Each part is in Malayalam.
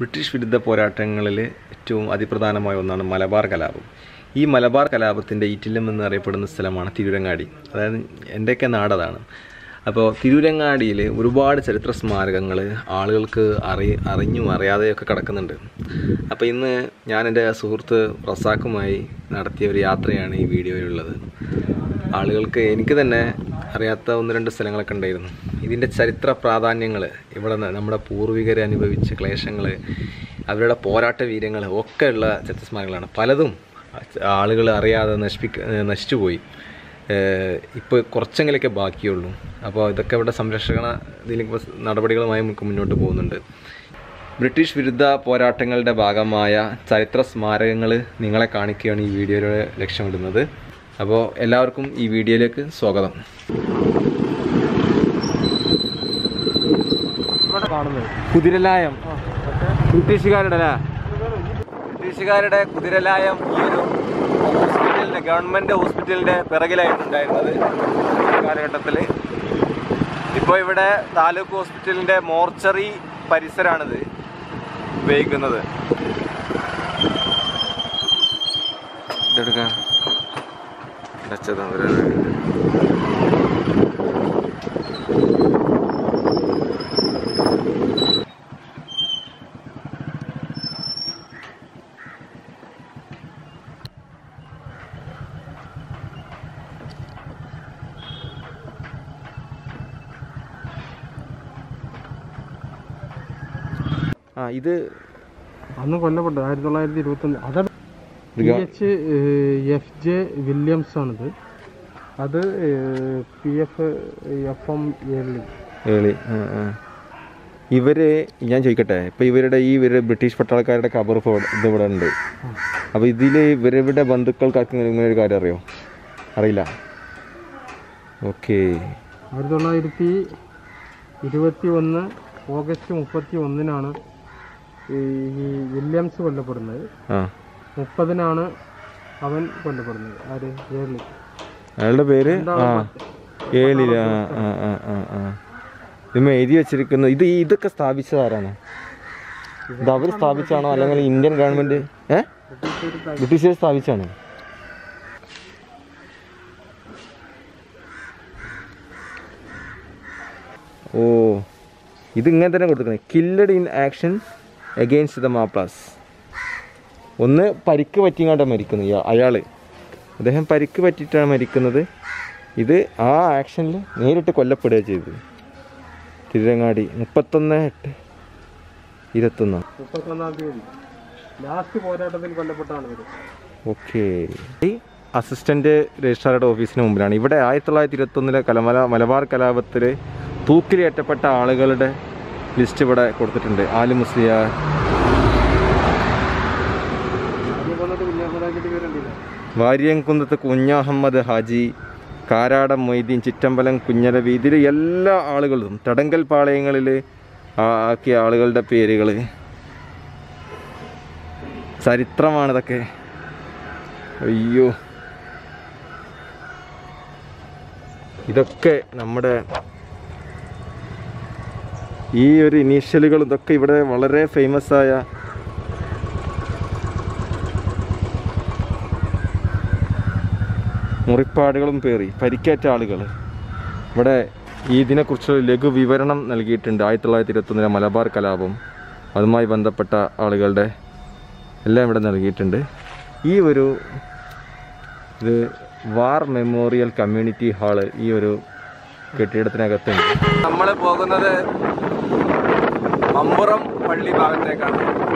ബ്രിട്ടീഷ് വിരുദ്ധ പോരാട്ടങ്ങളിൽ ഏറ്റവും അതിപ്രധാനമായ ഒന്നാണ് മലബാർ കലാപം ഈ മലബാർ കലാപത്തിൻ്റെ ഈറ്റില്ലം എന്നറിയപ്പെടുന്ന സ്ഥലമാണ് തിരൂരങ്ങാടി അതായത് എൻ്റെയൊക്കെ നാടതാണ് അപ്പോൾ തിരൂരങ്ങാടിയിൽ ഒരുപാട് ചരിത്ര സ്മാരകങ്ങൾ ആളുകൾക്ക് അറി അറിഞ്ഞും അറിയാതെയൊക്കെ കിടക്കുന്നുണ്ട് അപ്പോൾ ഇന്ന് ഞാൻ എൻ്റെ സുഹൃത്ത് റസാഖുമായി നടത്തിയ ഒരു യാത്രയാണ് ഈ വീഡിയോയിലുള്ളത് ആളുകൾക്ക് എനിക്ക് തന്നെ അറിയാത്ത ഒന്ന് രണ്ട് സ്ഥലങ്ങളൊക്കെ ഉണ്ടായിരുന്നു ഇതിൻ്റെ ചരിത്ര പ്രാധാന്യങ്ങൾ ഇവിടെ ന- നമ്മുടെ പൂർവികർ അനുഭവിച്ച ക്ലേശങ്ങൾ അവരുടെ പോരാട്ട വീര്യങ്ങൾ ഒക്കെ ഉള്ള ചരിത്ര സ്മാരകങ്ങളാണ് പലതും ആളുകൾ അറിയാതെ നശിപ്പിക്ക നശിച്ചു പോയി ഇപ്പോൾ കുറച്ചെങ്കിലൊക്കെ ബാക്കിയുള്ളൂ അപ്പോൾ ഇതൊക്കെ ഇവിടെ സംരക്ഷണ ഇതിലേക്ക് നടപടികളുമായി നമുക്ക് മുന്നോട്ട് പോകുന്നുണ്ട് ബ്രിട്ടീഷ് വിരുദ്ധ പോരാട്ടങ്ങളുടെ ഭാഗമായ ചരിത്ര സ്മാരകങ്ങൾ നിങ്ങളെ കാണിക്കുകയാണ് ഈ വീഡിയോയിലൂടെ ലക്ഷ്യമിടുന്നത് അപ്പോൾ എല്ലാവർക്കും ഈ വീഡിയോയിലേക്ക് സ്വാഗതം കുതിരലായം ബ്രിട്ടീഷുകാരുടെ അല്ലേ ബ്രിട്ടീഷുകാരുടെ കുതിരലായം ഈ ഒരു ഹോസ്പിറ്റലിൻ്റെ ഗവൺമെൻറ് ഹോസ്പിറ്റലിൻ്റെ പിറകിലായിരുന്നു ഉണ്ടായിരുന്നത് കാലഘട്ടത്തിൽ ഇപ്പോൾ ഇവിടെ താലൂക്ക് ഹോസ്പിറ്റലിൻ്റെ മോർച്ചറി പരിസരമാണിത് ഉപയോഗിക്കുന്നത് ഇതെടുക്കാം വെച്ചതാ ഒരു ആ ഇത് അന്ന് കൊല്ലപ്പെട്ടു ആയിരത്തി തൊള്ളായിരത്തി ഇരുപത്തി ഒന്ന് അത് പി ഇത് എച്ച് എഫ് ജെ വില്യംസ് ആണിത് അത് പി എഫ് എഫ് എം ഏഴ് ഏളി ആ, ആ. ഇവര് ഞാൻ ചോദിക്കട്ടെ ഇപ്പൊ ഇവരുടെ ഈ ഇവര് ബ്രിട്ടീഷ് പട്ടാളക്കാരുടെ കബർ ഇപ്പൊ ഇവിടെ- ഇത് ഇവിടെ ഉണ്ട് അപ്പൊ ഇതില് ഇവരുടെ ബന്ധുക്കൾക്ക് ഇങ്ങനെ ഒരു കാര്യം അറിയോ അറിയില്ല ഓക്കെ ആയിരത്തി തൊള്ളായിരത്തി ഇരുപത്തി ഒന്ന് ഓഗസ്റ്റ് മുപ്പത്തി ഒന്നിനാണ് ഈ ഈ വില്യംസ് കൊല്ലപ്പെടുന്നത് ആ മുപ്പതിനാണ് അവൻ കൊല്ലപ്പെടുന്നത് ആര് ഏർലി അയാളുടെ പേര് ആ ഏളില ആ ആ ആ ആ ആ ഇത് എഴുതി വെച്ചിരിക്കുന്ന ഇത് ഈ ഇതൊക്കെ സ്ഥാപിച്ചത് ആരാണ് ഇത് അവർ സ്ഥാപിച്ചാണോ അല്ലെങ്കിൽ ഇന്ത്യൻ ഗവൺമെന്റ് ഏ ബ്രിട്ടീഷുകാർ സ്ഥാപിച്ചാണ് ഓ ഇത് ഇങ്ങനെ തന്നെ കൊടുത്തിരിക്കുന്നത് killed in action against the Moplahs ഒന്ന് പരിക്ക് പറ്റിങ്ങാണ്ടാണ് മരിക്കുന്നത് ഇയാ- അയാള് അദ്ദേഹം പരിക്ക് പറ്റിയിട്ടാണ് മരിക്കുന്നത് ഇത് ആ ആക്ഷനിൽ നേരിട്ട് കൊല്ലപ്പെടുക ചെയ്തത് തിരുരങ്ങാടി മുപ്പത്തൊന്ന് എട്ട് ഇരുപത്തൊന്ന് മുപ്പത്തൊന്നാം തീയതി ലാസ്റ്റ് പോരാട്ടത്തിൽ കൊല്ലപ്പെട്ടാണ് ഇവർ ഓക്കെ ഈ അസിസ്റ്റന്റ് രജിസ്ട്രാറുടെ ഓഫീസിന് മുമ്പിലാണ് ഇവിടെ ആയിരത്തി തൊള്ളായിരത്തി ഇരുപത്തൊന്നിലെ കലമല മലബാർ കലാപത്തിൽ തൂക്കിലേറ്റപ്പെട്ട ആളുകളുടെ ലിസ്റ്റ് ഇവിടെ കൊടുത്തിട്ടുണ്ട് ആലി മുസ്ലിയാർ ആദ്യം കൊന്നിട്ട് കുഞ്ഞാഹമ്മദാക്കിയിട്ട് പേരുണ്ടില്ല വാര്യംകുന്നത്ത് കുഞ്ഞഹമ്മദ് ഹാജി കാരാടം മൊയ്തീൻ ചിറ്റമ്പലം കുഞ്ഞരവി ഇതിൽ എല്ലാ ആളുകളും തടങ്കൽ പാളയങ്ങളിൽ ആക്കിയ ആളുകളുടെ പേരുകൾ ചരിത്രമാണിതൊക്കെ അയ്യോ ഇതൊക്കെ നമ്മുടെ ഈ ഒരു ഇനീഷ്യലുകൾ ഇതൊക്കെ ഇവിടെ വളരെ ഫേമസ് ആയ മുറിപ്പാടുകളും പേറി പരിക്കേറ്റ ആളുകൾ ഇവിടെ ഈ ഇതിനെക്കുറിച്ച് ലഘു വിവരണം നൽകിയിട്ടുണ്ട് ആയിരത്തി തൊള്ളായിരത്തി ഇരുപത്തൊന്നിലെ മലബാർ കലാപം അതുമായി ബന്ധപ്പെട്ട ആളുകളുടെ എല്ലാം ഇവിടെ നൽകിയിട്ടുണ്ട് ഈ ഒരു ഇത് വാർ മെമ്മോറിയൽ കമ്മ്യൂണിറ്റി ഹാള് ഈ ഒരു കെട്ടിടത്തിനകത്തുണ്ട് നമ്മൾ പോകുന്നത് മമ്പുറം പള്ളി ഭാഗത്തേക്കാണ്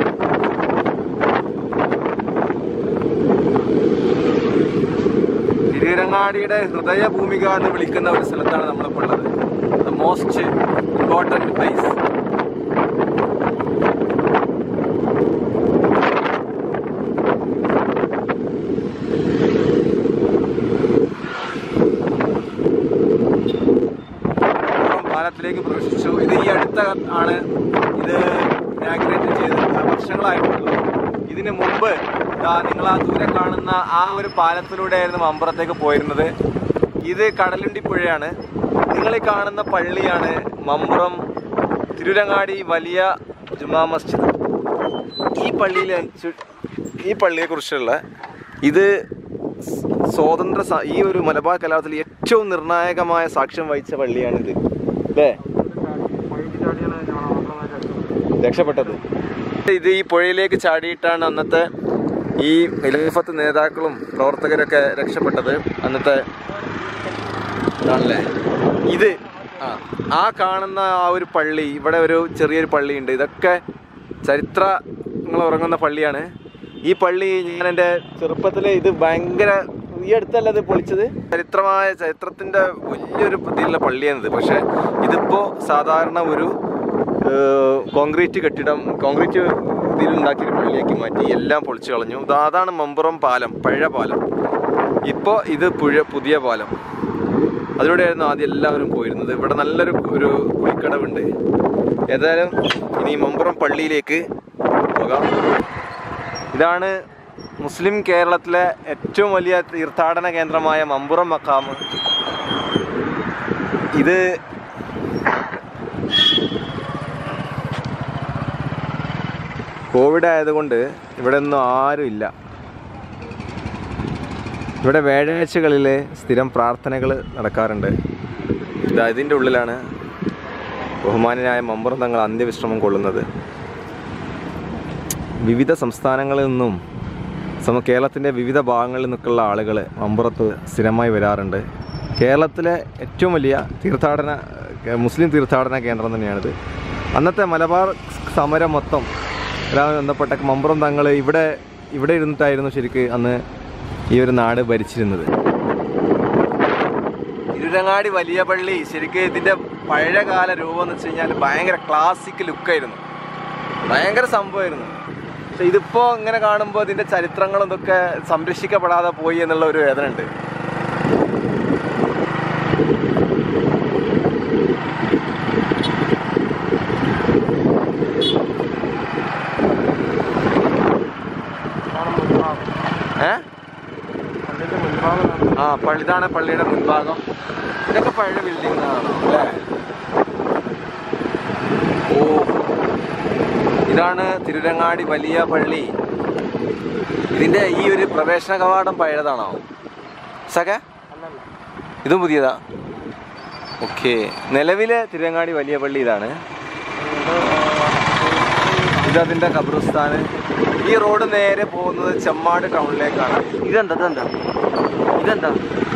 തിരുരങ്ങാടിയുടെ ഹൃദയഭൂമിക എന്ന് വിളിക്കുന്ന ഒരു സ്ഥലത്താണ് നമ്മളിപ്പോൾ ഉള്ളത് ദ മോസ്റ്റ് ഇമ്പോർട്ടൻറ്റ് പ്ലേസ് പാലത്തിലേക്ക് പ്രവേശിച്ചു ഇത് ഈ അടുത്ത ആണ് ഇത് ഇനാഗ്രേറ്റ് ചെയ്ത് വർഷങ്ങളായിട്ടുള്ളൂ ഇതിന് മുമ്പ് ദാ നിങ്ങൾ ആ ദൂരെ കാണുന്ന ആ ഒരു പാലത്തിലൂടെയായിരുന്നു മമ്പുറത്തേക്ക് പോയിരുന്നത് ഇത് കടലുണ്ടി പുഴയാണ് നിങ്ങൾ ഈ കാണുന്ന പള്ളിയാണ് മമ്പുറം തിരുരങ്ങാടി വലിയ ജുമാ മസ്ജിദ് ഈ പള്ളിയിലെ ചു- ഈ പള്ളിയെക്കുറിച്ചുള്ള ഇത് സ് സ്വാതന്ത്ര്യ സ- ഈ ഒരു മലബാർ കലാപത്തിൽ ഏറ്റവും നിർണായകമായ സാക്ഷ്യം വഹിച്ച പള്ളിയാണിത് അല്ലേ രക്ഷപ്പെട്ടത് ഇത് ഈ പുഴയിലേക്ക് ചാടിയിട്ടാണ് അന്നത്തെ ഈ ഖിലാഫത്ത് നേതാക്കളും പ്രവർത്തകരൊക്കെ രക്ഷപ്പെട്ടത് അന്നത്തെ ഇതാണല്ലേ ഇത് ആ ആ കാണുന്ന ആ ഒരു പള്ളി ഇവിടെ ഒരു ചെറിയൊരു പള്ളിയുണ്ട് ഇതൊക്കെ ചരിത്രങ്ങൾ ഉറങ്ങുന്ന പള്ളിയാണ് ഈ പള്ളി ഞാൻ എൻ്റെ ചെറുപ്പത്തിൽ ഇത് ഭയങ്കര ഈ അടുത്തല്ല ഇത് പൊളിച്ചത് ചരിത്രമായ ചരിത്രത്തിൻ്റെ വലിയൊരു ഇതിലുള്ള പള്ളിയാണിത് പക്ഷേ ഇതിപ്പോൾ സാധാരണ ഒരു ഏഹ്, കോൺക്രീറ്റ് കെട്ടിടം കോൺക്രീറ്റ് ഇതിലുണ്ടാക്കിയ ഒരു പള്ളിയാക്കി മാറ്റി എല്ലാം പൊളിച്ചു കളഞ്ഞു ഇത് അതാണ് മമ്പുറം പാലം പഴയ പാലം ഇപ്പോൾ ഇത് പുഴ പുതിയ പാലം അതിലൂടെയായിരുന്നു ആദ്യം എല്ലാവരും പോയിരുന്നത് ഇവിടെ നല്ലൊരു ഒരു കുളിക്കടവുണ്ട് ഏതായാലും ഇനി മമ്പുറം പള്ളിയിലേക്ക് പോകാം ഇതാണ് മുസ്ലിം കേരളത്തിലെ ഏറ്റവും വലിയ തീർത്ഥാടന കേന്ദ്രമായ മമ്പുറം മക്കാമ് ഇത് കോവിഡ് ആയതുകൊണ്ട് ഇവിടെ ഒന്നും ആരും ഇല്ല ഇവിടെ വ്യാഴാഴ്ചകളിൽ സ്ഥിരം പ്രാർത്ഥനകൾ നടക്കാറുണ്ട് ഇത് ഇതിൻ്റെ ഉള്ളിലാണ് ബഹുമാനനായ മമ്പുറം തങ്ങൾ അന്ത്യവിശ്രമം കൊള്ളുന്നത് വിവിധ സംസ്ഥാനങ്ങളിൽ നിന്നും സമ കേരളത്തിൻ്റെ വിവിധ ഭാഗങ്ങളിൽ നിന്നൊക്കെയുള്ള ആളുകൾ മമ്പുറത്ത് സ്ഥിരമായി വരാറുണ്ട് കേരളത്തിലെ ഏറ്റവും വലിയ തീർത്ഥാടന ഏഹ് മുസ്ലിം തീർത്ഥാടന കേന്ദ്രം തന്നെയാണിത് അന്നത്തെ മലബാർ സമരം മൊത്തം ഇതുമായി ബന്ധപ്പെട്ട മമ്പുറം തങ്ങൾ ഇവിടെ ഇവിടെ ഇരുന്നിട്ടായിരുന്നു ശരിക്ക് അന്ന് ഈ ഒരു നാട് ഭരിച്ചിരുന്നത് ഇരുരങ്ങാടി വലിയ പള്ളി ശരിക്കും ഇതിൻ്റെ പഴയകാല രൂപം എന്ന് വെച്ച് കഴിഞ്ഞാൽ ഭയങ്കര ക്ലാസിക് ലുക്കായിരുന്നു ഭയങ്കര സംഭവമായിരുന്നു പക്ഷെ ഇതിപ്പോ ഇങ്ങനെ കാണുമ്പോൾ ഇതിന്റെ ചരിത്രങ്ങളും ഇതൊക്കെ സംരക്ഷിക്കപ്പെടാതെ പോയി എന്നുള്ള ഒരു വേദന ഉണ്ട് ഏ പള്ളിന്റെ മുൻഭാഗമാണ് ആ പള്ളി ഇതാണ് പള്ളിയുടെ മുൻഭാഗം ഇതൊക്കെ പഴയ ബിൽഡിംഗ് ആണോ അല്ലേ ഓ ഇതാണ് തിരുരങ്ങാടി വലിയ പള്ളി ഇതിന്റെ ഈ ഒരു പ്രവേശന കവാടം പഴയതാണോ സക അല്ലല്ല ഇതും പുതിയതാ ഓക്കെ നിലവിലെ തിരുരങ്ങാടി വലിയ പള്ളി ഇതാണ് ഇതതിന്റെ ഖബർസ്ഥാന് ഈ റോഡ് നേരെ പോകുന്നത് ചെമ്മാട് ടൗണിലേക്കാണ് ഇതെന്താ ഇതെന്താ ഇതെന്താ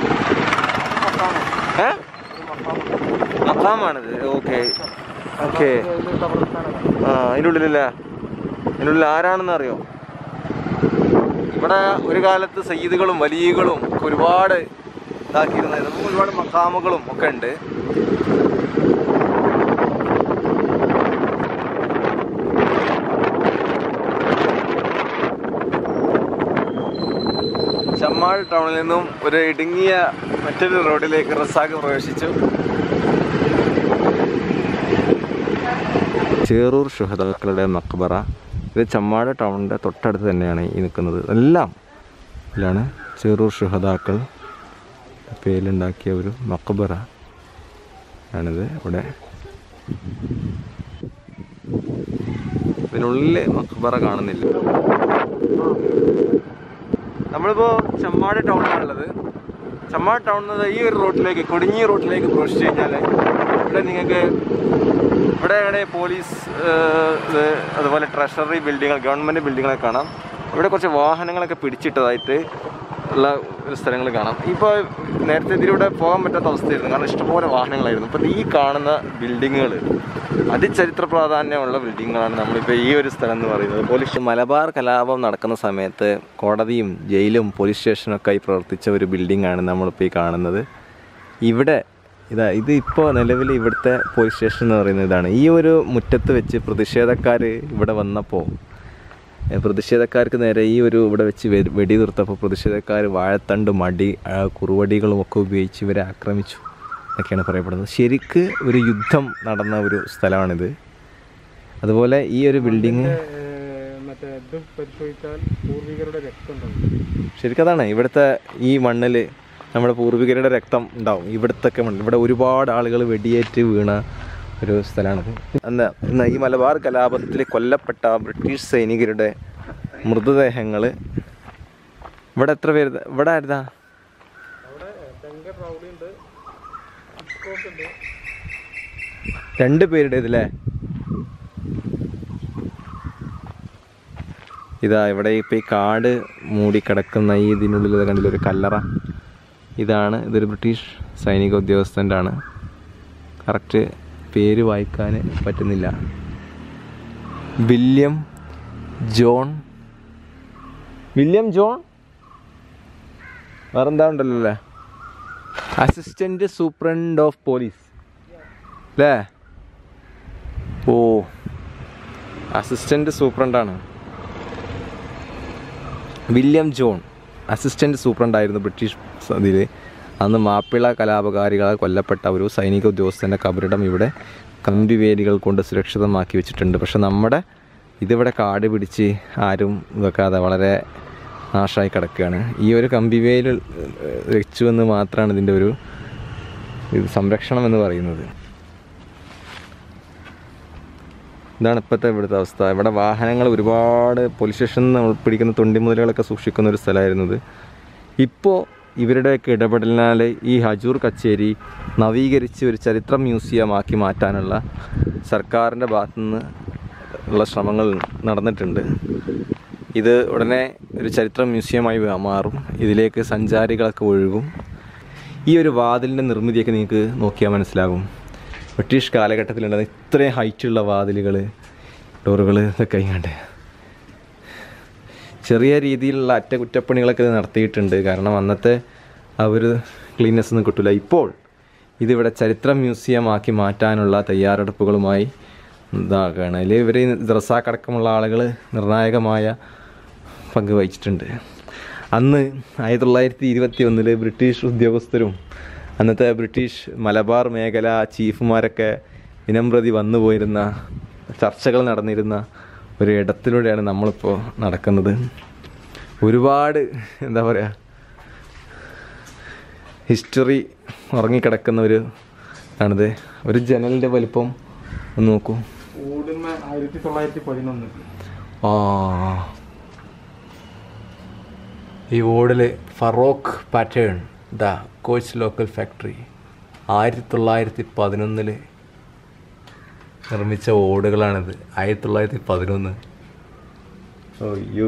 ഏ മക്കാമാണിത് ഓക്കെ ഓക്കെ ഇത് കബർസ്ഥാനാണ് ആ അതിൻ്റെ ഉള്ളിലല്ലേ അതിൻ്റെ ഉള്ളിൽ ആരാണെന്ന് അറിയോ ഇവിടെ ഒരു കാലത്ത് സയ്യിദുകളും വലിയകളും ഒക്കെ ഒരുപാട് ഇതാക്കിയിരുന്നത് നമുക്ക് ഒരുപാട് മക്കാമുകളും ഒക്കെ ഉണ്ട് ചമ്മാട് ടൗണിൽ നിന്നും ഒരു ഇടുങ്ങിയ മറ്റൊരു റോഡിലേക്ക് റസാഖ് പ്രവേശിച്ചു ചേറൂർ ഷുഹദാക്കളുടെ മക്ബറ ഇത് ചമ്മാട് ടൗണിൻ്റെ തൊട്ടടുത്ത് തന്നെയാണ് ഈ നിൽക്കുന്നത് എല്ലാം ഇതിലാണ് ചേറൂർ ഷുഹദാക്കൾ പേരിലുണ്ടാക്കിയ ഒരു മക്ബറ ആണിത് ഇവിടെ ഇതിനുള്ളിൽ മക്ബറ കാണുന്നില്ല നമ്മളിപ്പോൾ ചമ്മാട് ടൗണിലാണുള്ളത് ചമ്മാട് ടൗണിൽ നിന്ന് ഈ ഒരു റോട്ടിലേക്ക് കൊടിഞ്ഞി റോട്ടിലേക്ക് പ്രവേശിച്ചു കഴിഞ്ഞാൽ ഇവിടെ നിങ്ങൾക്ക് ഇവിടെയാണ് പോലീസ് ഏഹ്, ഇത് അതുപോലെ ട്രഷറി ബിൽഡിങ്ങുകൾ ഗവൺമെൻറ് ബിൽഡിങ്ങുകളൊക്കെ കാണാം ഇവിടെ കുറച്ച് വാഹനങ്ങളൊക്കെ പിടിച്ചിട്ടതായിട്ട് ഉള്ള ഒരു സ്ഥലങ്ങൾ കാണാം ഇപ്പോൾ നേരത്തെ ഇതിലൂടെ പോകാൻ പറ്റാത്ത അവസ്ഥയായിരുന്നു കാരണം ഇഷ്ടംപോലെ വാഹനങ്ങളായിരുന്നു ഇപ്പോൾ ഈ കാണുന്ന ബിൽഡിങ്ങുകൾ അതിചരിത്ര പ്രാധാന്യമുള്ള ബിൽഡിങ്ങുകളാണ് നമ്മളിപ്പോൾ ഈ ഒരു സ്ഥലം എന്ന് പറയുന്നത് പോലീസ് മലബാർ കലാപം നടക്കുന്ന സമയത്ത് കോടതിയും ജയിലും പോലീസ് സ്റ്റേഷനൊക്കെ ആയി പ്രവർത്തിച്ച ഒരു ബിൽഡിങ്ങാണ് നമ്മളിപ്പോൾ ഈ കാണുന്നത് ഇവിടെ ഇതാ ഇത് ഇപ്പോൾ നിലവിൽ ഇവിടുത്തെ പോലീസ് സ്റ്റേഷൻ എന്ന് പറയുന്നത് ഇതാണ് ഈ ഒരു മുറ്റത്ത് വെച്ച് പ്രതിഷേധക്കാർ ഇവിടെ വന്നപ്പോൾ ഏ, പ്രതിഷേധക്കാർക്ക് നേരെ ഈ ഒരു ഇവിടെ വെച്ച് വെ- വെടി നിർത്തപ്പോൾ പ്രതിഷേധക്കാർ വാഴത്തണ്ട് മടി ആ, കുറുവടികളും ഒക്കെ ഉപയോഗിച്ച് ഇവരെ ആക്രമിച്ചു എന്നൊക്കെയാണ് പറയപ്പെടുന്നത് ശരിക്ക് ഒരു യുദ്ധം നടന്ന ഒരു സ്ഥലമാണിത് അതുപോലെ ഈ ഒരു ബിൽഡിങ് ഏഹ്, മറ്റേ ഇത് പരിശോധിച്ചാൽ പൂർവികരുടെ രക്തം ഉണ്ടാവും ശരിക്കും അതാണ് ഇവിടുത്തെ ഈ മണ്ണിൽ നമ്മുടെ പൂർവികരുടെ രക്തം ഉണ്ടാവും ഇവിടുത്തെ മണ്ണിൽ ഇവിടെ ഒരുപാട് ആളുകൾ വെടിയേറ്റ് വീണ ഒരു സ്ഥലമാണിത് അന്ന് ഇന്ന് ഈ മലബാർ കലാപത്തിൽ കൊല്ലപ്പെട്ട ബ്രിട്ടീഷ് സൈനികരുടെ മൃതദേഹങ്ങൾ ഇവിടെ എത്ര പേര് ഇവിടെ ആയിരുന്നാ രണ്ട് പേരുടെ ഇതില്ലേ ഇതാ ഇവിടെ ഇപ്പം ഈ കാട് മൂടിക്കിടക്കുന്ന ഈ ഇതിനുള്ളിൽ ഇത് കണ്ടില്ല ഒരു കല്ലറ ഇതാണ് ഇതൊരു ബ്രിട്ടീഷ് സൈനിക ഉദ്യോഗസ്ഥൻ്റെ ആണ് കറക്റ്റ് പേര് വായിക്കാൻ പറ്റുന്നില്ല വില്യം ജോൺ വില്യം ജോൺ വേറെന്താ ഉണ്ടല്ലോ അല്ലേ അസിസ്റ്റന്റ് സൂപ്രണ്ട് ഓഫ് പോലീസ് അല്ലേ ഓ അസിസ്റ്റന്റ് സൂപ്രണ്ടാണ് വില്യം ജോൺ അസിസ്റ്റന്റ് സൂപ്രണ്ടായിരുന്നു ബ്രിട്ടീഷ് ഇതിൽ അന്ന് മാപ്പിള കലാപകാരികളാൽ കൊല്ലപ്പെട്ട ഒരു സൈനിക ഉദ്യോഗസ്ഥൻ്റെ കബറിടം ഇവിടെ കമ്പിവേലികൾ കൊണ്ട് സുരക്ഷിതമാക്കി വെച്ചിട്ടുണ്ട് പക്ഷെ നമ്മുടെ ഇതിവിടെ കാട് പിടിച്ച് ആരും വെക്കാതെ വളരെ നാശമായി കിടക്കുകയാണ് ഈ ഒരു കമ്പിവേൽ വെച്ചു എന്ന് മാത്രമാണ് ഇതിൻ്റെ ഒരു ഇത് സംരക്ഷണം എന്ന് പറയുന്നത് ഇതാണ് ഇപ്പോഴത്തെ ഇവിടുത്തെ അവസ്ഥ ഇവിടെ വാഹനങ്ങൾ ഒരുപാട് പോലീസ് സ്റ്റേഷനിൽ നമ്മൾ പിടിക്കുന്ന തൊണ്ടിമുതലുകളൊക്കെ സൂക്ഷിക്കുന്ന ഒരു സ്ഥലമായിരുന്നത് ഇപ്പോൾ ഇവരുടെയൊക്കെ ഇടപെടലിനാൽ ഈ ഹജൂർ കച്ചേരി നവീകരിച്ച് ഒരു ചരിത്ര മ്യൂസിയം ആക്കി മാറ്റാനുള്ള സർക്കാരിൻ്റെ ഭാഗത്തുനിന്ന് ഉള്ള ശ്രമങ്ങൾ നടന്നിട്ടുണ്ട് ഇത് ഉടനെ ഒരു ചരിത്ര മ്യൂസിയമായി മാറും ഇതിലേക്ക് സഞ്ചാരികളൊക്കെ ഒഴുകും ഈ ഒരു വാതിലിൻ്റെ നിർമ്മിതിയൊക്കെ നിങ്ങൾക്ക് നോക്കിയാൽ മനസ്സിലാകും ബ്രിട്ടീഷ് കാലഘട്ടത്തിലുണ്ടായിരുന്ന ഇത്രയും ഹൈറ്റുള്ള വാതിലുകൾ ഡോറുകൾ ഇതൊക്കെ ഇങ്ങോട്ട് ചെറിയ രീതിയിലുള്ള അറ്റകുറ്റപ്പണികളൊക്കെ ഇത് നടത്തിയിട്ടുണ്ട് കാരണം അന്നത്തെ ആ ഒരു ക്ലീൻനെസ് ഒന്നും കിട്ടില്ല ഇപ്പോൾ ഇതിവിടെ ചരിത്ര മ്യൂസിയം ആക്കി മാറ്റാനുള്ള തയ്യാറെടുപ്പുകളുമായി ഇതാക്കുകയാണ് അതിൽ ഇവർ റസാഖ് അടക്കമുള്ള ആളുകൾ നിർണായകമായ പങ്ക് വഹിച്ചിട്ടുണ്ട് അന്ന് ആയിരത്തി തൊള്ളായിരത്തി ഇരുപത്തി ഒന്നിൽ ബ്രിട്ടീഷ് ഉദ്യോഗസ്ഥരും അന്നത്തെ ബ്രിട്ടീഷ് മലബാർ മേഖല ചീഫുമാരൊക്കെ ദിനംപ്രതി വന്നു പോയിരുന്ന ചർച്ചകൾ നടന്നിരുന്ന ഒരു ഇടത്തിലൂടെയാണ് നമ്മളിപ്പോൾ നടക്കുന്നത് ഒരുപാട് എന്താ പറയുക ഹിസ്റ്ററി ഉറങ്ങിക്കിടക്കുന്ന ഒരു ആണിത് ഒരു ജനലിൻ്റെ വലിപ്പം ഒന്ന് നോക്കൂ ഓടുന്ന ആയിരത്തി തൊള്ളായിരത്തി പതിനൊന്ന് ആ ഈ ഓടിൽ Feroke pattern the coach local factory ആയിരത്തി തൊള്ളായിരത്തി പതിനൊന്നിൽ നിർമ്മിച്ച ഓടുകളാണിത് ആയിരത്തി തൊള്ളായിരത്തി പതിനൊന്ന് അയ്യോ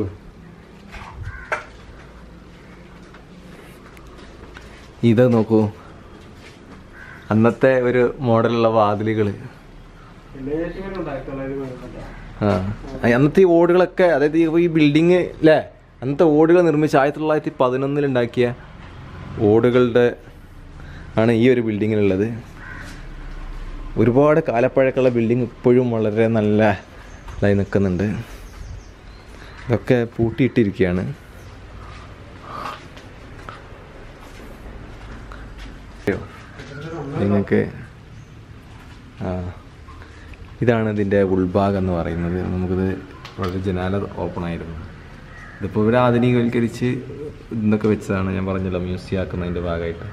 ഇത് നോക്കൂ അന്നത്തെ ഒരു മോഡലുള്ള വാതിലുകൾ ലേശങ്ങളുണ്ട് ആയിരത്തി തൊള്ളായിരത്തി പതിനൊന്ന് ആ അന്നത്തെ ഈ ഓടുകളൊക്കെ അതായത് ഈ- ഈ ബിൽഡിങ് അല്ലേ അന്നത്തെ ഓടുകൾ നിർമ്മിച്ച് ആയിരത്തി തൊള്ളായിരത്തി പതിനൊന്നിൽ ഉണ്ടാക്കിയ ഓടുകളുടെ ആണ് ഈ ഒരു ബിൽഡിങ്ങിലുള്ളത് ഒരുപാട് കാലപ്പഴക്കമുള്ള ബിൽഡിംഗ് ഇപ്പോഴും വളരെ നല്ല ഇതായി നിൽക്കുന്നുണ്ട് ഇതൊക്കെ പൂട്ടിയിട്ടിരിക്കുകയാണ് നിങ്ങൾക്ക് ആ ഇതാണ് ഇതിൻ്റെ ഉൾഭാഗം എന്ന് പറയുന്നത് നമുക്കിത് വളരെ ജനാല ഓപ്പൺ ആയിരുന്നു ഇതിപ്പോൾ ഇവർ ആധുനികവൽക്കരിച്ച് ഇതൊക്കെ വെച്ചതാണ് ഞാൻ പറഞ്ഞല്ലോ മ്യൂസിയം ആക്കുന്നതിൻ്റെ ഭാഗമായിട്ട്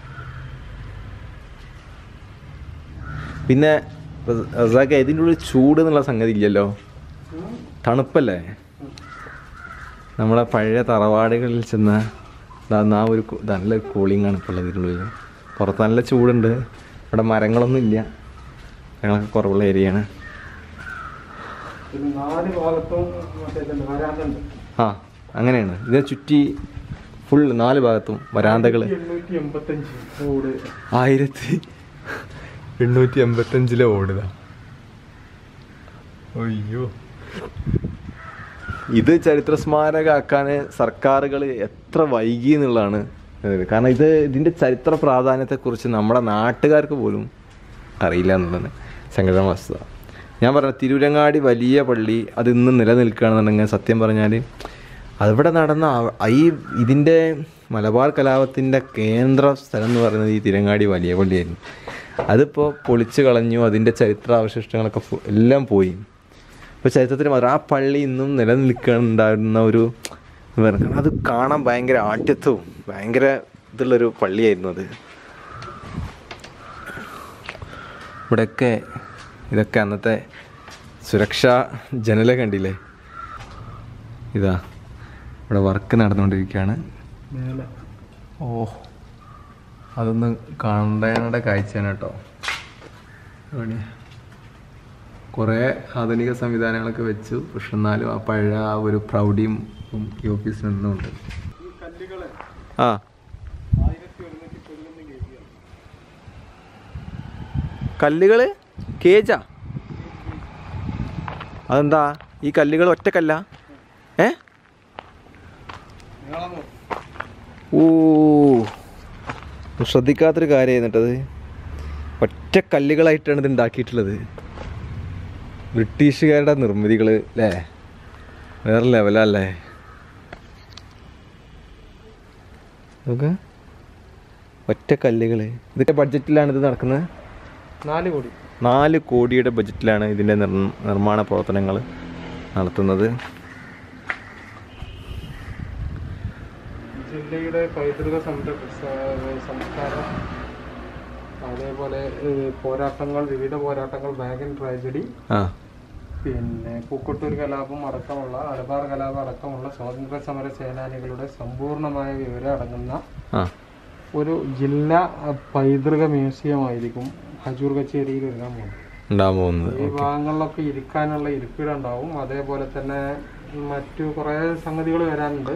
പിന്നെ റസാഖ ഇതിൻ്റെ ഉള്ളിൽ ചൂട് എന്നുള്ള സംഗതി ഇല്ലല്ലോ തണുപ്പല്ലേ നമ്മളെ പഴയ തറവാടുകളിൽ ചെന്ന ദാ ആ ഒരു കു- നല്ലൊരു കൂളിംഗ് ആണ് ഇപ്പോൾ ഉള്ളത് ഇതിനുള്ളിൽ പുറത്ത് നല്ല ചൂടുണ്ട് ഇവിടെ മരങ്ങളൊന്നും ഇല്ല മരങ്ങളൊക്കെ കുറവുള്ള ഏരിയയാണ് പിന്നെ നാല് ഭാഗത്തും മറ്റേ ഇതുണ്ട്, വരാന്ത ഉണ്ട് ആ അങ്ങനെയാണ് ഇതിനെ ചുറ്റി ഫുൾ നാല് ഭാഗത്തും വരാന്തകൾ എണ്ണൂറ്റി എൺപത്തഞ്ച് ഓട് ആയിരത്തി എണ്ണൂറ്റി എൺപത്തഞ്ചിലെ ഓടുക അയ്യോ ഇത് ചരിത്ര സ്മാരകമാക്കാൻ സർക്കാരുകൾ എത്ര വൈകി എന്നുള്ളതാണ് ഇത്. കാരണം ഇത് ഇതിൻ്റെ ചരിത്ര പ്രാധാന്യത്തെക്കുറിച്ച് നമ്മുടെ നാട്ടുകാർക്ക് പോലും അറിയില്ല എന്നുള്ളതാണ് സങ്കട വസ്തുത ഞാൻ പറഞ്ഞ തിരൂരങ്ങാടി വലിയ പള്ളി അത് ഇന്ന് നിലനിൽക്കുകയാണെന്നുണ്ടെങ്കിൽ സത്യം പറഞ്ഞാൽ അവിടെ നടന്ന ആ- ഈ ഇതിൻ്റെ മലബാർ കലാപത്തിൻ്റെ കേന്ദ്ര സ്ഥലം എന്ന് പറയുന്നത് ഈ തിരങ്ങാടി വലിയ പള്ളിയായിരുന്നു അതിപ്പോൾ പൊളിച്ചു കളഞ്ഞു അതിൻ്റെ ചരിത്രാവശിഷ്ടങ്ങളൊക്കെ ഫു- എല്ലാം പോയി ഇപ്പോൾ ചരിത്രത്തിൽ മാത്രം ആ പള്ളി ഇന്നും നിലനിൽക്കുന്നുണ്ടായിരുന്ന ഒരു എന്താ പറയുക, കാരണം അത് കാണാൻ ഭയങ്കര ആഠ്യത്വവും ഭയങ്കര ഇതുള്ളൊരു പള്ളിയായിരുന്നു അത് ഇവിടെയൊക്കെ ഇതൊക്കെ അന്നത്തെ സുരക്ഷാ ജനല കണ്ടില്ലേ ഇതാ ഇവിടെ വർക്ക് നടന്നുകൊണ്ടിരിക്കുകയാണ് മേലെ ഓ അതൊന്ന് കാണേണ്ട കാഴ്ചയാണ് കേട്ടോ എവിടെ കുറേ ആധുനിക സംവിധാനങ്ങളൊക്കെ വെച്ചു പക്ഷെ എന്നാലും ആ പഴയ ആ ഒരു പ്രൗഢിയും ഉം ഈ ഓഫീസിൽ നിന്നുണ്ട് ഈ കല്ലുകള് ആ ആയിരത്തി ഒരുന്നൂറ്റി പതിനൊന്ന് കെ ജി ആണ് കല്ലുകൾ കേജാ അതെന്താ ഈ കല്ലുകൾ ഒറ്റക്കല്ല ഏ നീളം നോക്ക്. ഓ ശ്രദ്ധിക്കാത്തൊരു കാര്യമായിരുന്നിട്ടത് ഒറ്റ കല്ലുകളായിട്ടാണ് ഇത് ഉണ്ടാക്കിയിട്ടുള്ളത് ബ്രിട്ടീഷുകാരുടെ നിർമ്മിതികൾ അല്ലേ വേറെ ലെവലല്ലേ നോക്ക് ഒറ്റ കല്ലുകൾ ഇതൊക്കെ ബഡ്ജറ്റിലാണ് ഇത് നടക്കുന്നത് നാല് കോടി നാല് കോടിയുടെ ബഡ്ജറ്റിലാണ് ഇതിൻ്റെ നിർ നിർമ്മാണ പ്രവർത്തനങ്ങൾ നടത്തുന്നത് ജില്ലയുടെ പൈതൃക സംര- സ- സംസ്കാരം അതേപോലെ ഏഹ്, പോരാട്ടങ്ങൾ വിവിധ പോരാട്ടങ്ങൾ വാഗൻ ട്രാജഡി ആ പിന്നെ പൂക്കൊട്ടൂർ കലാപം അടക്കമുള്ള മലബാർ കലാപം അടക്കമുള്ള സ്വാതന്ത്ര്യ സമര സേനാനികളുടെ സമ്പൂർണമായ വിവരം അടങ്ങുന്ന ആ ഒരു ജില്ലാ അഹ്, പൈതൃക മ്യൂസിയം ആയിരിക്കും ഹജൂർ കച്ചേരിയിൽ ഒരുങ്ങാൻ പോകുന്നത് ഉണ്ടാകാൻ പോകുന്നത് ഈ ഭാഗങ്ങളിലൊക്കെ ഇരിക്കാനുള്ള ഇരിപ്പിടം ഉണ്ടാവും അതേപോലെ തന്നെ മറ്റു കുറേ സംഗതികൾ വരാനുണ്ട്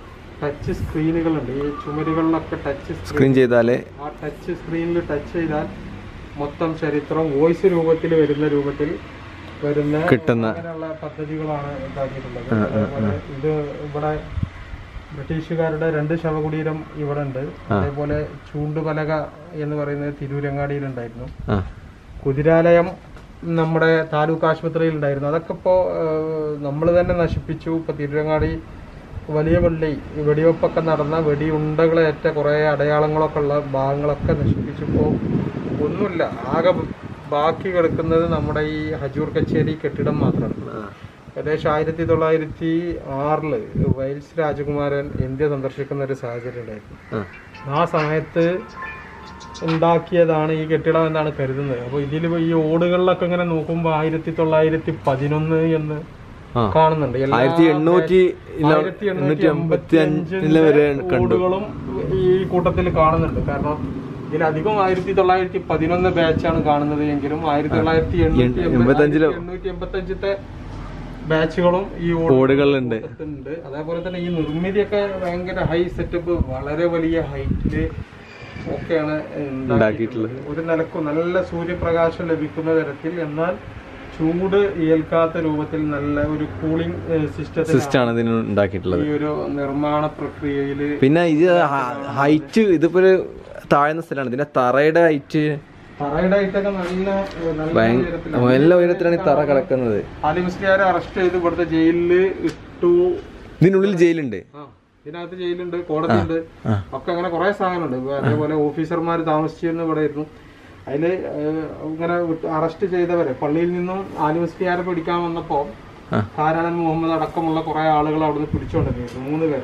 ടച്ച് സ്ക്രീനുകളുണ്ട് ഈ ചുമരുകളിലൊക്കെ ടച്ച് സ്ക്രീൻ സ്ക്രീൻ ചെയ്താലേ ആ ടച്ച് സ്ക്രീനിൽ ടച്ച് ചെയ്താൽ മൊത്തം ചരിത്രം വോയിസ് രൂപത്തിൽ വരുന്ന രൂപത്തിൽ വരുന്ന കിട്ടുന്ന. അങ്ങനെയുള്ള പദ്ധതികളാണ് ഉണ്ടാക്കിയിട്ടുള്ളത് അതേപോലെ ഇത് ഇവിടെ ബ്രിട്ടീഷുകാരുടെ രണ്ട് ശവകുടീരം ഇവിടെ ഉണ്ട് അതേപോലെ ചൂണ്ടുപലക എന്ന് പറയുന്നത് തിരൂരങ്ങാടിയിലുണ്ടായിരുന്നു ആ കുതിരാലയം നമ്മുടെ താലൂക്ക് ആശുപത്രിയിൽ ഉണ്ടായിരുന്നു അതൊക്കെ ഇപ്പോൾ നമ്മൾ തന്നെ നശിപ്പിച്ചു ഇപ്പോൾ തിരുരങ്ങാടി വലിയ പള്ളി വെടിവെപ്പൊക്കെ നടന്ന വെടിയുണ്ടകളേറ്റ കുറേ അടയാളങ്ങളൊക്കെ ഉള്ള ഭാഗങ്ങളൊക്കെ നശിപ്പിച്ചപ്പോൾ ഒന്നുമില്ല ആകെ ബാക്കി കിടക്കുന്നത് നമ്മുടെ ഈ ഹജൂർ കച്ചേരി കെട്ടിടം മാത്രമാണ് ഏകദേശം ആയിരത്തി തൊള്ളായിരത്തി ആറില് വൈൽസ് രാജകുമാരൻ ഇന്ത്യ സന്ദർശിക്കുന്ന ഒരു സാഹചര്യം ഉണ്ടായിരുന്നു ആ ആ സമയത്ത് ഉണ്ടാക്കിയതാണ് ഈ കെട്ടിടം എന്നാണ് കരുതുന്നത് അപ്പോൾ ഇതിൽ ഈ ഓടുകളിലൊക്കെ ഇങ്ങനെ നോക്കുമ്പോൾ ആയിരത്തി തൊള്ളായിരത്തി പതിനൊന്ന് എന്ന് ആ കാണുന്നുണ്ട് എല്ലാ ആയിരത്തി എണ്ണൂറ്റി ഇല്ല, ആയിരത്തി എണ്ണൂറ്റി എണ്ണൂറ്റി അമ്പത്തി അമ്പത്തി അഞ്ചിലെ വരെ കണ്ടു ഓടുകളും ഈ കൂട്ടത്തിൽ കാണുന്നുണ്ട് കാരണം ഇതിലധികം ആയിരത്തി തൊള്ളായിരത്തി പതിനൊന്ന് ബാച്ചാണ് കാണുന്നത് എങ്കിലും ആയിരത്തി തൊള്ളായിരത്തി എണ്ണൂറ്റി എൺപത്തഞ്ചിലോ? എണ്ണൂറ്റി എൺപത്തഞ്ചത്തെ ബാച്ചുകളും ഈ ഓടുകളിലുണ്ട് ഉണ്ട് അതേപോലെ തന്നെ ഈ നിർമ്മിതിയൊക്കെ ഭയങ്കര ഹൈ സെറ്റപ്പ് വളരെ വലിയ ഹൈറ്റില് ഒക്കെയാണ് ഉണ്ടാക്കിയിട്ടുള്ളത് ഒരു നിലക്കും നല്ല സൂര്യപ്രകാശം ലഭിക്കുന്ന തരത്തിൽ എന്നാൽ ചൂട് ഏൽക്കാത്ത രൂപത്തിൽ നല്ല ഒരു കൂളിംഗ് സിസ്റ്റത്തിൽ സിസ്റ്റാണ് ഇതിന് ഉണ്ടാക്കിയിട്ടുള്ളത് ഈ ഒരു നിർമ്മാണ പ്രക്രിയയില് പിന്നെ ഇത് ഹൈറ്റ് ഇതിപ്പോ ഒരു താഴ്ന്ന സ്ഥലമാണ് ഇതിന്റെ തറയുടെ ഹൈറ്റ് തറയുടെ ഹൈറ്റൊക്കെ നല്ല ഏഹ്, നല്ല ഉയരത്തിലാണ്. നല്ല ഉയരത്തിലാണ് ഈ തറ കിടക്കുന്നത് ആലി മുസ്ലിയാരെ അറസ്റ്റ് ചെയ്ത് ഇവിടുത്തെ ജയിലില് ഇട്ടു ഇതിനുള്ളിൽ ജയിലുണ്ട് ആ, ഇതിനകത്ത് ജയിലുണ്ട് കോടതിയുണ്ട് ആ. ഒക്കെ അങ്ങനെ കുറെ സാധനമുണ്ട് ഇപ്പൊ അതേപോലെ ഓഫീസർമാർ താമസിച്ചിരുന്ന ഇവിടെ ആയിരുന്നു അതില് ഏഹ്, ഇങ്ങനെ അറസ്റ്റ് ചെയ്തവരെ പള്ളിയിൽ നിന്നും ആലിമസ്ലിയാരെ പിടിക്കാൻ വന്നപ്പോ ആ. ധാരാളം മുഹമ്മദ് അടക്കമുള്ള കുറെ ആളുകൾ അവിടുന്ന് പിടിച്ചുകൊണ്ടിരുന്നു മൂന്ന് പേരെ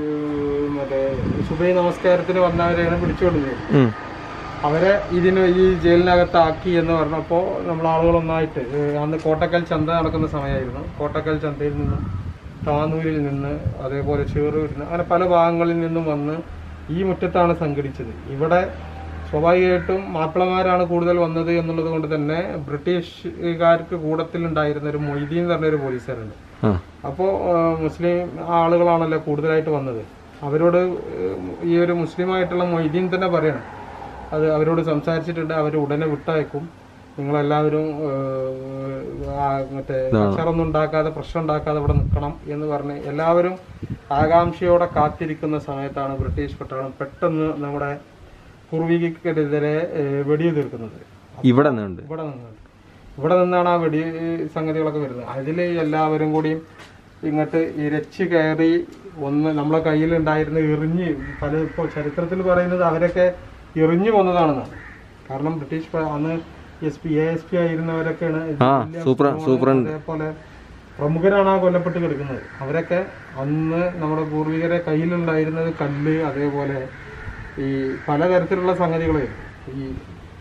ഏഹ്, മറ്റേ സുബൈ നമസ്കാരത്തിന് വന്നവരെയാണ് പിടിച്ചുകൊണ്ടിരുന്നത് ഉം. അവരെ ഇതിന് ഈ ജയിലിനകത്താക്കി എന്ന് പറഞ്ഞപ്പോൾ നമ്മൾ ആളുകളൊന്നായിട്ട് ഏഹ് അന്ന് കോട്ടക്കൽ ചന്ത നടക്കുന്ന സമയമായിരുന്നു കോട്ടക്കൽ ചന്തയിൽ നിന്നും താനൂരിൽ നിന്ന് അതേപോലെ ചേറൂരിൽ നിന്ന് അങ്ങനെ പല ഭാഗങ്ങളിൽ നിന്നും വന്ന് ഈ മുറ്റത്താണ് സംഘടിച്ചത് ഇവിടെ സ്വാഭാവികമായിട്ടും മാപ്പിളമാരാണ് കൂടുതൽ വന്നത് എന്നുള്ളത് കൊണ്ട് തന്നെ ബ്രിട്ടീഷുകാർക്ക് കൂടത്തിലുണ്ടായിരുന്ന ഒരു മൊയ്തീൻ എന്ന് പറഞ്ഞ ഒരു പോലീസുകാരുണ്ട് ആ അപ്പോൾ മുസ്ലിം ആളുകളാണല്ലോ കൂടുതലായിട്ട് വന്നത് അവരോട് ഏഹ്, ഈ ഒരു മുസ്ലിമായിട്ടുള്ള മൊയ്തീൻ തന്നെ പറയണം അത് അവരോട് സംസാരിച്ചിട്ടുണ്ട് അവർ ഉടനെ വിട്ടയക്കും നിങ്ങളെല്ലാവരും ഏഹ്, ആ, മറ്റേ അച്ചറൊന്നും ഉണ്ടാക്കാതെ പ്രശ്നം ഉണ്ടാക്കാതെ ഇവിടെ നിൽക്കണം എന്ന് പറഞ്ഞ് എല്ലാവരും ആകാംക്ഷയോടെ കാത്തിരിക്കുന്ന സമയത്താണ് ബ്രിട്ടീഷ് പട്ടാളം പെട്ടെന്ന് നമ്മുടെ പൂർവികർക്കെതിരെ ഏഹ്, വെടിയുതിർക്കുന്നത് ഇവിടെ നിന്നുണ്ട് ഇവിടെ നിന്നാണ് ഇവിടെ നിന്നാണ് ആ വെടി സംഗതികളൊക്കെ വരുന്നത് അതിൽ എല്ലാവരും കൂടിയും ഇങ്ങോട്ട് ഇരച്ച് കയറി ഒന്ന് നമ്മളെ കയ്യിൽ ഉണ്ടായിരുന്ന എറിഞ്ഞ് പല ഇപ്പോൾ ചരിത്രത്തിൽ പറയുന്നത് അവരൊക്കെ എറിഞ്ഞു കൊന്നതാണെന്നാണ് കാരണം ബ്രിട്ടീഷ് പ- അന്ന് S P A S P ആയിരുന്നവരൊക്കെയാണ് ആ വലിയ സൂപ്പർ സൂപ്പർ അതേപോലെ പ്രമുഖരാണ് ആ കൊല്ലപ്പെട്ട് കിടക്കുന്നത് അവരൊക്കെ അന്ന് നമ്മുടെ പൂർവികരെ കയ്യിലുണ്ടായിരുന്നത് കല്ല് അതേപോലെ ഈ പലതരത്തിലുള്ള സംഗതികളെ ഈ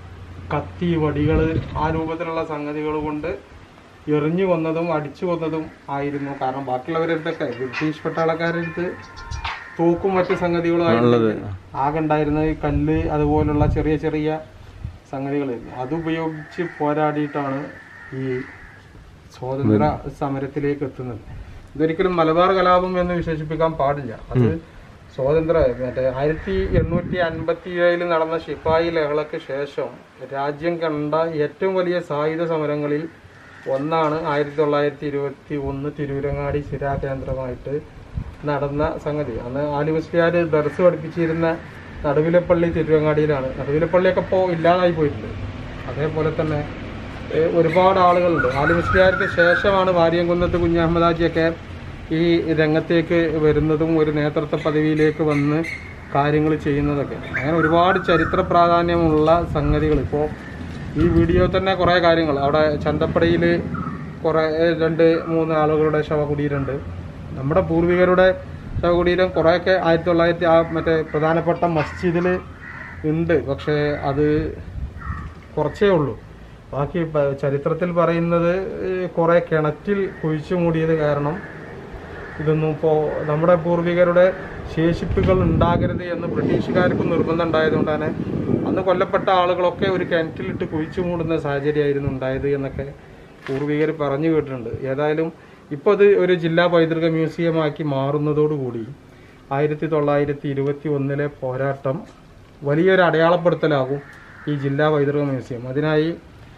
കത്തി വടികൾ ആ രൂപത്തിലുള്ള സംഗതികൾ കൊണ്ട് എറിഞ്ഞു കൊന്നതും അടിച്ചു കൊന്നതും ആയിരുന്നു കാരണം ബാക്കിയുള്ളവരടുത്തൊക്കെ ബ്രിട്ടീഷ് പട്ടാളക്കാരുടെ അടുത്ത് തോക്കും മറ്റു സംഗതികളും ആയിരുന്നു ആകെ ഉണ്ടായിരുന്നത് ഈ കല്ല് അതുപോലുള്ള ചെറിയ ചെറിയ സംഗതികളായിരുന്നു അതുപയോഗിച്ച് പോരാടിയിട്ടാണ് ഈ സ്വാതന്ത്ര്യ സമരത്തിലേക്ക് എത്തുന്നത് ഇതൊരിക്കലും മലബാർ കലാപം എന്ന് വിശേഷിപ്പിക്കാൻ പാടില്ല അത് സ്വാതന്ത്ര്യ മറ്റേ ആയിരത്തി എണ്ണൂറ്റി അൻപത്തി ഏഴിൽ നടന്ന ശിപ്പായി ലഹളയ്ക്ക് ശേഷം രാജ്യം കണ്ട ഏറ്റവും വലിയ സായുധ സമരങ്ങളിൽ ഒന്നാണ് ആയിരത്തി തൊള്ളായിരത്തി ഇരുപത്തി ഒന്ന് തിരൂരങ്ങാടി സ്ഥിരാ കേന്ദ്രമായിട്ട് നടന്ന സംഗതി അന്ന് ആലിമുസ്ലിയാർ ദർസ് പഠിപ്പിച്ചിരുന്ന നടുവിലപ്പള്ളി തിരുവങ്ങാടിയിലാണ് നടുവിലപ്പള്ളിയൊക്കെ ഇപ്പോൾ ഇല്ലാതായി പോയിട്ടുണ്ട് അതേപോലെ തന്നെ ഏഹ്, ഒരുപാട് ആളുകളുണ്ട് ആലിമുസ്ലിയാർക്ക് ശേഷമാണ് വാര്യംകുന്നത്ത് കുഞ്ഞഹമ്മദാജിയൊക്കെ ഈ രംഗത്തേക്ക് വരുന്നതും ഒരു നേതൃത്വ പദവിയിലേക്ക് വന്ന് കാര്യങ്ങൾ ചെയ്യുന്നതൊക്കെ അങ്ങനെ ഒരുപാട് ചരിത്ര പ്രാധാന്യമുള്ള സംഗതികൾ ഇപ്പോൾ ഈ വീഡിയോ തന്നെ കുറേ കാര്യങ്ങൾ അവിടെ ചന്തപ്പടിയിൽ കുറേ രണ്ട് മൂന്ന് ആളുകളുടെ ശവകുടീരമുണ്ട് നമ്മുടെ പൂർവികരുടെ ശവകുടീരം കുറേയൊക്കെ ആയിരത്തി തൊള്ളായിരത്തി ആ മറ്റേ പ്രധാനപ്പെട്ട മസ്ജിദിൽ ഉണ്ട് പക്ഷേ അത് കുറച്ചേ ഉള്ളൂ ബാക്കി പ- ചരിത്രത്തിൽ പറയുന്നത് ഏഹ്, കുറേ കിണറ്റിൽ കുഴിച്ചു മൂടിയത് കാരണം ഇതൊന്നും ഇപ്പോൾ നമ്മുടെ പൂർവികരുടെ ശേഷിപ്പുകൾ ഉണ്ടാകരുത് എന്ന് ബ്രിട്ടീഷുകാർക്ക് നിർബന്ധം ഉണ്ടായതുകൊണ്ട് തന്നെ അന്ന് കൊല്ലപ്പെട്ട ആളുകളൊക്കെ ഒരു കിണറ്റിലിട്ട് കുഴിച്ചു മൂടുന്ന സാഹചര്യമായിരുന്നു ഉണ്ടായത് എന്നൊക്കെ പൂർവികർ പറഞ്ഞു കേട്ടിട്ടുണ്ട് ഏതായാലും ഇപ്പോൾ അത് ഒരു ജില്ലാ പൈതൃക മ്യൂസിയമാക്കി മാറുന്നതോടുകൂടി ആയിരത്തി തൊള്ളായിരത്തി ഇരുപത്തി ഒന്നിലെ പോരാട്ടം വലിയൊരു അടയാളപ്പെടുത്തലാകും ഈ ജില്ലാ പൈതൃക മ്യൂസിയം അതിനായി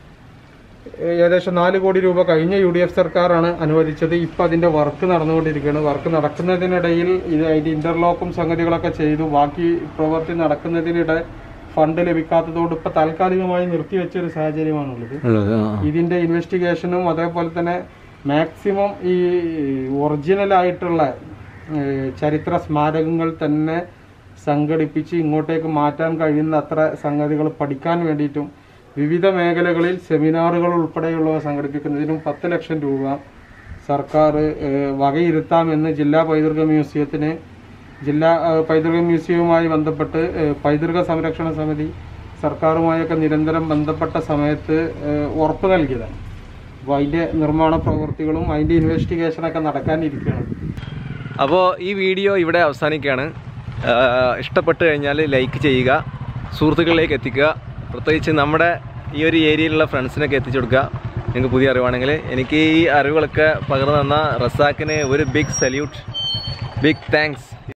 ഏകദേശം നാല് കോടി രൂപ കഴിഞ്ഞ യു ഡി എഫ് സർക്കാരാണ് അനുവദിച്ചത് ഇപ്പം അതിൻ്റെ വർക്ക് നടന്നുകൊണ്ടിരിക്കുകയാണ് വർക്ക് നടക്കുന്നതിനിടയിൽ ഇത് അതിൻ്റെ ഇൻ്റർലോക്കും സംഗതികളൊക്കെ ചെയ്തു ബാക്കി പ്രവൃത്തി നടക്കുന്നതിനിടെ ഫണ്ട് ലഭിക്കാത്തതുകൊണ്ട് ഇപ്പം താൽക്കാലികമായി നിർത്തിവെച്ച ഒരു സാഹചര്യമാണുള്ളത് ഉള്ളത് ആ ഇതിൻ്റെ ഇൻവെസ്റ്റിഗേഷനും അതേപോലെ തന്നെ മാക്സിമം ഈ ഒറിജിനൽ ആയിട്ടുള്ള ഏഹ്, ചരിത്ര സ്മാരകങ്ങൾ തന്നെ സംഘടിപ്പിച്ച് ഇങ്ങോട്ടേക്ക് മാറ്റാൻ കഴിയുന്ന അത്ര സംഗതികൾ പഠിക്കാൻ വേണ്ടിയിട്ടും വിവിധ മേഖലകളിൽ സെമിനാറുകൾ ഉൾപ്പെടെയുള്ളവ സംഘടിപ്പിക്കുന്നതിനും പത്ത് ലക്ഷം രൂപ സർക്കാർ ഏഹ്, വകയിരുത്താമെന്ന് ജില്ലാ പൈതൃക മ്യൂസിയത്തിന് ജില്ലാ ഏഹ്, പൈതൃക മ്യൂസിയവുമായി ബന്ധപ്പെട്ട് ഏഹ്, പൈതൃക സംരക്ഷണ സമിതി സർക്കാരുമായൊക്കെ നിരന്തരം ബന്ധപ്പെട്ട സമയത്ത് ഏഹ്, ഉറപ്പ് നൽകിയതാണ് അപ്പോൾ അതിൻ്റെ നിർമ്മാണ പ്രവൃത്തികളും അതിൻ്റെ ഇൻവെസ്റ്റിഗേഷനൊക്കെ നടക്കാനിരിക്കുകയാണ് അപ്പോൾ ഈ വീഡിയോ ഇവിടെ അവസാനിക്കുകയാണ് ആഹ് ഇഷ്ടപ്പെട്ട് കഴിഞ്ഞാൽ ലൈക്ക് ചെയ്യുക സുഹൃത്തുക്കളിലേക്ക് എത്തിക്കുക പ്രത്യേകിച്ച് നമ്മുടെ ഈ ഒരു ഏരിയയിലുള്ള ഫ്രണ്ട്സിനൊക്കെ എത്തിച്ചു കൊടുക്കുക നിങ്ങൾക്ക് പുതിയ അറിവാണെങ്കിൽ എനിക്ക് ഈ അറിവുകളൊക്കെ പകർന്നു തന്ന റസാക്കിന് ഒരു ബിഗ് സല്യൂട്ട് ബിഗ് താങ്ക്സ്